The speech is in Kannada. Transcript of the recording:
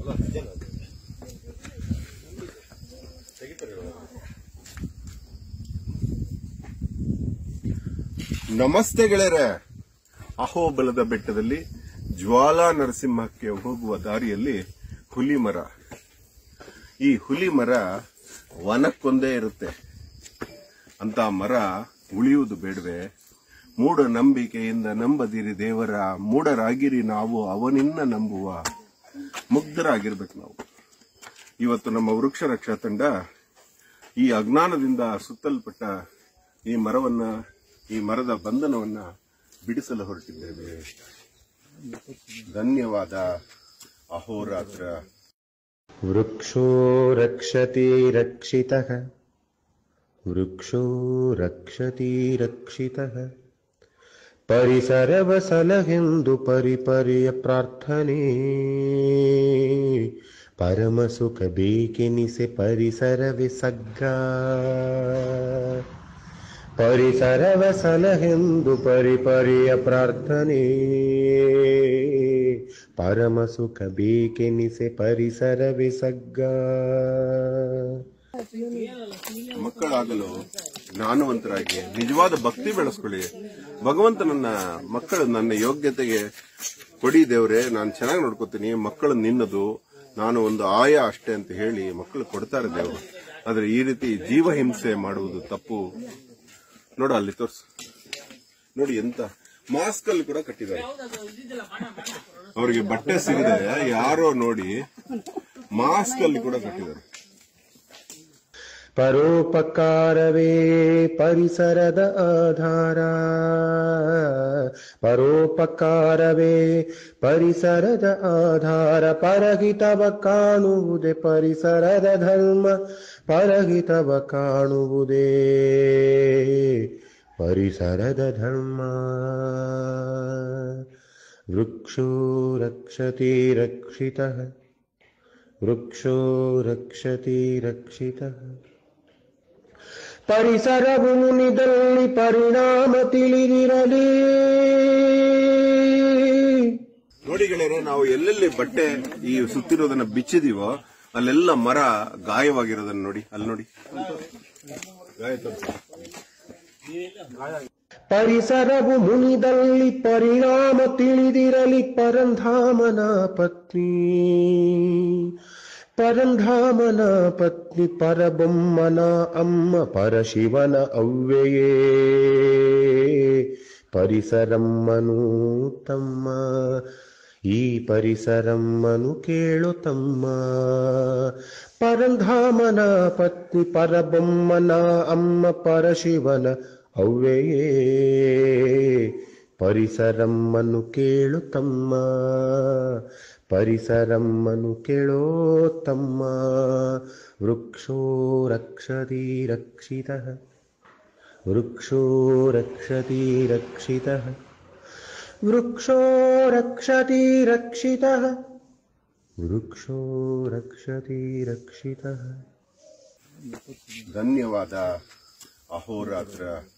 ನಮಸ್ತೆ ಗೆಳೆಯರೆ ಅಹೋಬಲದ ಬೆಟ್ಟದಲ್ಲಿ ಜ್ವಾಲಾ ನರಸಿಂಹಕ್ಕೆ ಹೋಗುವ ದಾರಿಯಲ್ಲಿ ಹುಲಿ ಮರ ಈ ಹುಲಿ ಮರ ವನಕ್ಕೊಂದೇ ಇರುತ್ತೆ ಅಂತ ಮರ ಉಳಿಯುವುದು ಬೇಡವೆ ಮೂಢ ನಂಬಿಕೆಯಿಂದ ನಂಬದಿರಿ ದೇವರ ಮೂಢರಾಗಿರಿ ನಾವು ಅವನಿನ್ನ ನಂಬುವ ಮುಗ್ಧರಾಗಿರ್ಬೇಕು ನಾವು ಇವತ್ತು ನಮ್ಮ ವೃಕ್ಷ ರಕ್ಷಾ ತಂಡ ಈ ಅಜ್ಞಾನದಿಂದ ಸುತ್ತಲ್ಪಟ್ಟ ಈ ಮರವನ್ನ ಈ ಮರದ ಬಂಧನವನ್ನ ಬಿಡಿಸಲು ಹೊರಟಿದ್ದೇವೆ ಧನ್ಯವಾದ ಅಹೋರಾತ್ರ वृक्षो रक्षति रक्षितः वृक्षो रक्षति रक्षितः ಪರಿಸರವಸಲಗೆಂದು ಪರಿಪರ್ಯ ಪ್ರಾರ್ಥನೆ ಪರಮ ಸುಖ ಬೇಕೆನಿಸೆ ಪರಿಸರವೇ ಸಗ್ಗ ಪರಿಸರವ ಸಲಹೆಂದು ಪರಿಪರ್ಯ ಪ್ರಾರ್ಥನೆ ಪರಮ ಸುಖ ಬೇಕೆನಿಸೆ ಪರಿಸರವೇ ಸಗ್ಗ ಮಕ್ಕಳಾಗಲು ಜ್ಞಾನವಂತರಾಗಿ ನಿಜವಾದ ಭಕ್ತಿ ಬೆಳೆಸ್ಕೊಳ್ಳಿ ಭಗವಂತನನ್ನ ಮಕ್ಕಳು ನನ್ನ ಯೋಗ್ಯತೆಗೆ ಕೊಡಿ ದೇವ್ರೆ ನಾನು ಚೆನ್ನಾಗಿ ನೋಡ್ಕೋತೀನಿ ಮಕ್ಕಳು ನಿನ್ನದು ನಾನು ಒಂದು ಆಯ ಅಷ್ಟೇ ಅಂತ ಹೇಳಿ ಮಕ್ಕಳು ಕೊಡ್ತಾರೆ ದೇವರು ಆದ್ರೆ ಈ ರೀತಿ ಜೀವ ಹಿಂಸೆ ಮಾಡುವುದು ತಪ್ಪು ನೋಡು ಅಲ್ಲಿ ತೋರ್ಸು ನೋಡಿ ಎಂತ ಮಾಸ್ಕ್ ಅಲ್ಲಿ ಕೂಡ ಕಟ್ಟಿದ್ದಾರೆ ಅವರಿಗೆ ಬಟ್ಟೆ ಸಿಗದೆ ಯಾರೋ ನೋಡಿ ಮಾಸ್ಕ್ ಅಲ್ಲಿ ಕೂಡ ಕಟ್ಟಿದ್ದಾರೆ ಪರೋಪಕಾರವೇ ಪರಿಸರದ ಆಧಾರ ಪರೋಪಕಾರವೇ ಪರಿಸರದ ಆಧಾರ ಪರಹಿತವ ಕಾಣುವುದೇ ಪರಿಸರದ ಧರ್ಮ ಪರಹಿತವ ಕಾಣುವುದೇ ಪರಿಸರದ ಧರ್ಮ ವೃಕ್ಷೋ ರಕ್ಷತಿ ರಕ್ಷಿತಃ ವೃಕ್ಷೋ ರಕ್ಷತಿ ರಕ್ಷಿತಃ ಪರಿಸರವು ಮುನಿದಲ್ಲಿ ಪರಿಣಾಮ ತಿಳಿದಿರಲಿ ನೋಡಿ ಗೆಳೆಯರೆ ನಾವು ಎಲ್ಲೆಲ್ಲಿ ಬಟ್ಟೆ ಈ ಸುತ್ತಿರೋದನ್ನ ಬಿಚ್ಚಿದೀವೋ ಅಲ್ಲೆಲ್ಲ ಮರ ಗಾಯವಾಗಿರೋದನ್ನ ನೋಡಿ ಅಲ್ಲಿ ನೋಡಿ ಗಾಯ ತೋರ್ಸು. ಪರಿಸರವು ಮುನಿದಲ್ಲಿ ಪರಿಣಾಮ ತಿಳಿದಿರಲಿ ಪರಂಧಾಮನ ಪತ್ನಿ ಪರಂಧಾಮನ ಪತ್ನಿ ಪರಬೊಮ್ಮನ ಅಮ್ಮ ಪರಶಿವನ ಅವ್ವೆಯೇ ಪರಿಸರಮ್ಮನು ತಮ್ಮ ಈ ಪರಿಸರಮ್ಮನು ಕೇಳು ತಮ್ಮ ಪರಂಧಾಮನ ಪತ್ನಿ ಪರಬೊಮ್ಮನ ಅಮ್ಮ ಪರಶಿವನ ಅವ್ವೆಯೇ ಪರಿಸರಮ್ಮನು ಕೇಳು ತಮ್ಮ ಪರಿಸರಮ್ಮನು ಕೇಳೋ ತಮ್ಮ ವೃಕ್ಷೋ ರಕ್ಷತಿ ರಕ್ಷಿತಃ ವೃಕ್ಷೋ ರಕ್ಷತಿ ರಕ್ಷಿತಃ ವೃಕ್ಷೋ ರಕ್ಷತಿ ರಕ್ಷಿತಃ ವೃಕ್ಷೋ ರಕ್ಷತಿ ರಕ್ಷಿತಃ ಧನ್ಯವಾದ ಅಹೋರಾತ್ರ